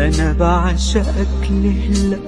أنا بعشقك لهلا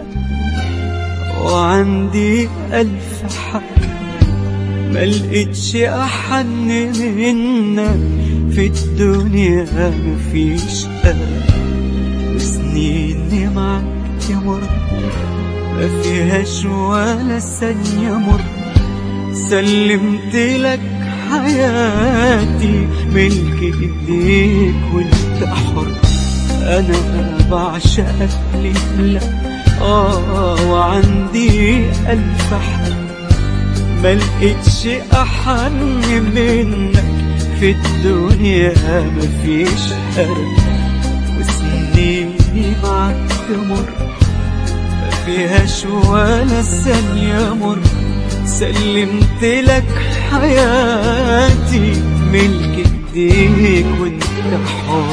وعندي ألف حق ملقتش أحن منك في الدنيا مفيش قلب وسنيني معك تمر ما فيهاش ولا ثانية مر سلمت لك حياتي ملك ايديك وانت حر انا بعشقك لله اه وعندي الف حق ملقتش احن منك في الدنيا مفيش قلب وسنيني معك تمر ما فيهاش ولا ثانية مر سلمت لك حياتي ملك ايديك وانت حر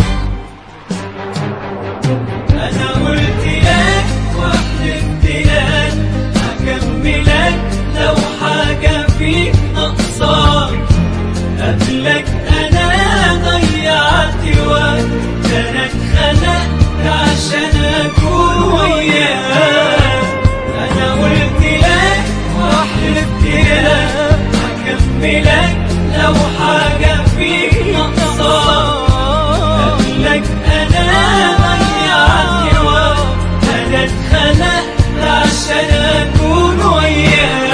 انا قلت لك وحلفت لك هكملك لو حاجة فيك نقصان قبلك انا ضيعت وقت انا اتخلقت عشان اكون وياك انا قلت لك وحلفت لك هكملك لو حاجة فيك نقصان قبلك انا ضيعت وقت انا اتخلقت عشان اكون وياك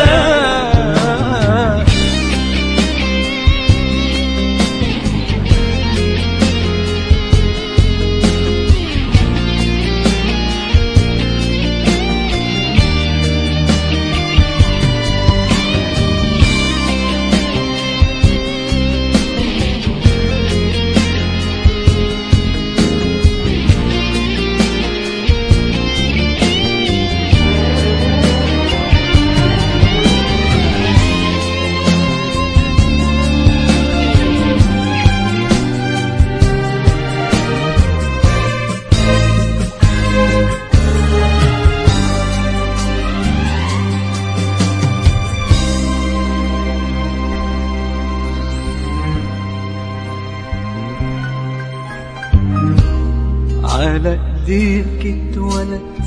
على ايديك اتولدت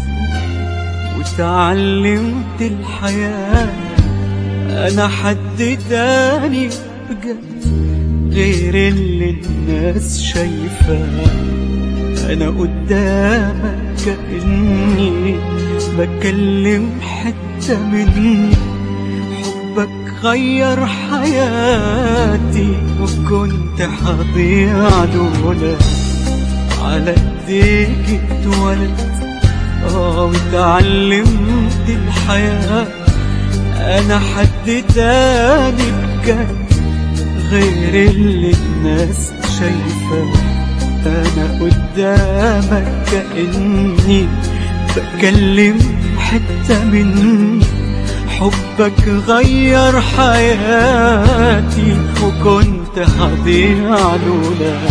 وتعلمت الحياة انا حد تاني بجد غير اللي الناس شايفاه انا قدامك كأني بكلم حتة مني حبك غير حياتي وكنت هضيع لولاك على ايديك اتولدت اه وتعلمت الحياة انا حد تاني بجد غير اللي الناس شايفاه انا قدامك كأني بكلم حتة مني حبك غير حياتي وكنت هضيع لولاك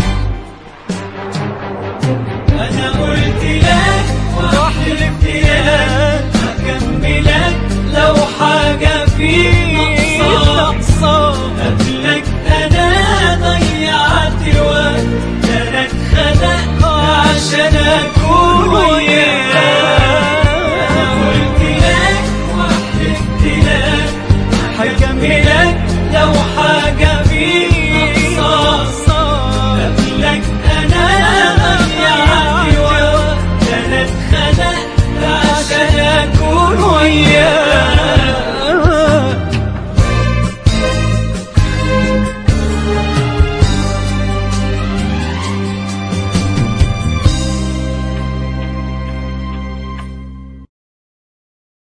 انا قلت لك وحلفت لك هكملك لو حاجة فيك